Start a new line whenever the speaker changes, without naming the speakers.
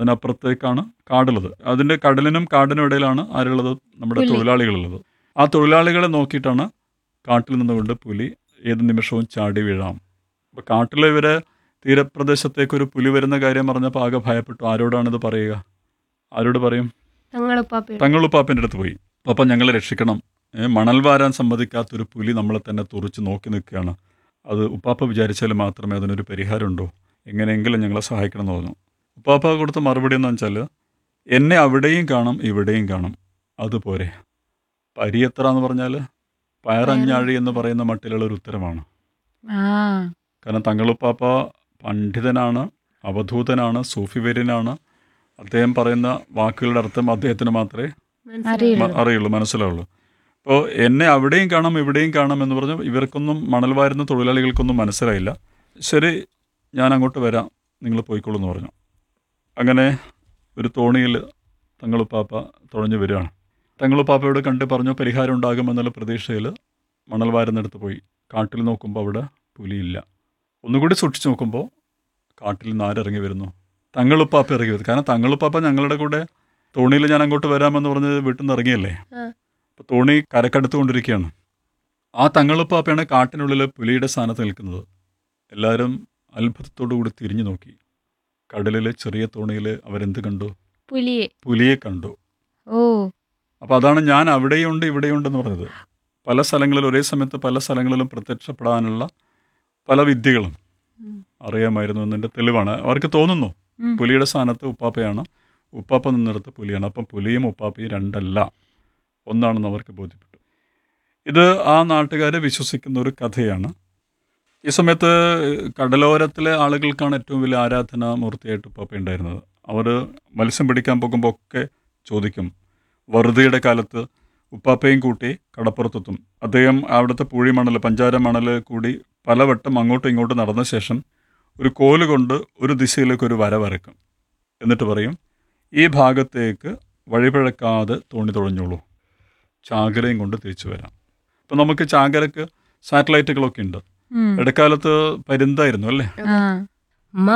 അതിനപ്പുറത്തേക്കാണ് കാടുള്ളത് അതിൻ്റെ കടലിനും കാടിനും ഇടയിലാണ് ആരുള്ളത് നമ്മുടെ
പുലി.
തൊഴിലാളികളുള്ളത് ആ തൊഴിലാളികളെ നോക്കിയിട്ടാണ് കാട്ടിൽ നിന്നുകൊണ്ട് പുലി ഏത് നിമിഷവും ചാടി വീഴാം അപ്പോൾ കാട്ടിലെ ഇവരെ തീരപ്രദേശത്തേക്ക് ഒരു പുലി വരുന്ന കാര്യം പറഞ്ഞപ്പോൾ ആകെ ഭയപ്പെട്ടു ആരോടാണിത് പറയുക ആരോട് പറയും
തങ്ങളുപ്പാപ്പയുടെ
തങ്ങളുപ്പാപ്പൻ്റെ അടുത്ത് പോയി പാപ്പ ഞങ്ങളെ രക്ഷിക്കണം ഏ, മണൽ വാരാൻ സമ്മതിക്കാത്തൊരു പുലി നമ്മളെ തന്നെ തുറച്ച് നോക്കി നിൽക്കുകയാണ് അത് ഉപ്പാപ്പ വിചാരിച്ചാൽ മാത്രമേ അതിനൊരു പരിഹാരമുണ്ടോ എങ്ങനെയെങ്കിലും ഞങ്ങളെ സഹായിക്കണം എന്ന് പറഞ്ഞു ഉപ്പാപ്പ കൊടുത്ത മറുപടി എന്ന് വെച്ചാൽ എന്നെ അവിടെയും കാണും ഇവിടെയും കാണും അതുപോരെ പരിയത്ര എന്ന് പറഞ്ഞാൽ പയറഞ്ഞാഴി എന്ന് പറയുന്ന മട്ടിലുള്ള ഒരു ഉത്തരമാണ്
ആ
കാരണം തങ്ങളുപ്പാപ്പ പണ്ഡിതനാണ് അവധൂതനാണ് സൂഫിവര്യനാണ് അദ്ദേഹം പറയുന്ന വാക്കുകളുടെ അർത്ഥം അദ്ദേഹത്തിന് മാത്രമേ
അറിയില്ല
മ- അറിയുള്ളൂ മനസ്സിലാവുള്ളൂ അപ്പോൾ എന്നെ അവിടെയും കാണാം ഇവിടെയും കാണാം എന്ന് പറഞ്ഞ് ഇവർക്കൊന്നും മണൽ വാരുന്ന തൊഴിലാളികൾക്കൊന്നും മനസ്സിലായില്ല ശരി ഞാൻ അങ്ങോട്ട് വരാം നിങ്ങൾ പോയിക്കോളൂ എന്ന് പറഞ്ഞു അങ്ങനെ ഒരു തോണിയിൽ തങ്ങളുപ്പാപ്പ തുഴഞ്ഞു വരികയാണ് തങ്ങളുപ്പാപ്പയോട് കണ്ട് പറഞ്ഞു പരിഹാരം ഉണ്ടാകുമെന്നുള്ള പ്രതീക്ഷയിൽ മണൽ വാരുന്നിടത്ത് പോയി കാട്ടിൽ നോക്കുമ്പോൾ അവിടെ പുലിയില്ല ഒന്നുകൂടി സൂക്ഷിച്ച് നോക്കുമ്പോൾ കാട്ടിൽ നിന്ന് ആരിറങ്ങി വരുന്നു തങ്ങളുപ്പാപ്പ ഇറങ്ങി വരുന്നു കാരണം തങ്ങളുപ്പാപ്പ ഞങ്ങളുടെ കൂടെ തോണിയിൽ ഞാൻ അങ്ങോട്ട് വരാമെന്ന് പറഞ്ഞ് വീട്ടിൽ നിന്ന് ഇറങ്ങിയല്ലേ
ആ.
അപ്പോൾ തോണി കരക്കടുത്തുകൊണ്ടിരിക്കുകയാണ് ആ തങ്ങളുപ്പാപ്പയാണ് കാട്ടിനുള്ളിൽ പുലിയുടെ സ്ഥാനത്ത് നിൽക്കുന്നത് എല്ലാവരും അത്ഭുതത്തോടു കൂടി തിരിഞ്ഞു നോക്കി കടലിലെ ചെറിയ തോണിയിൽ അവരെന്ത് കണ്ടു
പുലിയെ
പുലിയെ കണ്ടു
ഓ
അപ്പോൾ അതാണ് ഞാൻ അവിടെയുണ്ട് ഇവിടെയുണ്ടെന്ന് പറഞ്ഞത് പല സ്ഥലങ്ങളിൽ ഒരേ സമയത്ത് പല സ്ഥലങ്ങളിലും പ്രത്യക്ഷപ്പെടാനുള്ള പല വിദ്യകളും
ഉം.
അറിയാമായിരുന്നു എന്നതിൻ്റെ തെളിവാണ് അവർക്ക് തോന്നുന്നു
ഉം.
പുലിയുടെ സ്ഥാനത്ത് ഉപ്പാപ്പയാണ് ഉപ്പാപ്പ നിന്നിടത്ത് പുലിയാണ് അപ്പം പുലിയും ഉപ്പാപ്പയും രണ്ടല്ല ഒന്നാണെന്ന് അവർക്ക് ബോധ്യപ്പെട്ടു ഇത് ആ നാട്ടുകാരെ വിശ്വസിക്കുന്ന ഒരു കഥയാണ് ഈ സമയത്ത് കടലോരത്തിലെ ആളുകൾക്കാണ് ഏറ്റവും വലിയ ആരാധനാ മൂർത്തിയായിട്ട് ഉപ്പാപ്പ ഉണ്ടായിരുന്നത് അവർ മത്സ്യം പിടിക്കാൻ പോകുമ്പോൾ ഒക്കെ ചോദിക്കും വറുതിയുടെ കാലത്ത് ഉപ്പാപ്പയും കൂട്ടി കടപ്പുറത്തെത്തും അദ്ദേഹം അവിടുത്തെ പൂഴി മണൽ പഞ്ചാര മണൽ കൂടി പലവട്ടം അങ്ങോട്ടും ഇങ്ങോട്ടും നടന്ന ശേഷം ഒരു കോല് കൊണ്ട് ഒരു ദിശയിലേക്ക് ഒരു വര വരക്കും എന്നിട്ട് പറയും ഈ ഭാഗത്തേക്ക് വഴിപിഴക്കാതെ തോണി തുഴഞ്ഞോളൂ ചാകരയും കൊണ്ട് തിരിച്ചു വരാം അപ്പം നമുക്ക് ചാകരക്ക് സാറ്റലൈറ്റുകളൊക്കെ ഉണ്ട്
ഉം.
ഇടക്കാലത്ത് പരുന്തായിരുന്നു അല്ലേ
ആ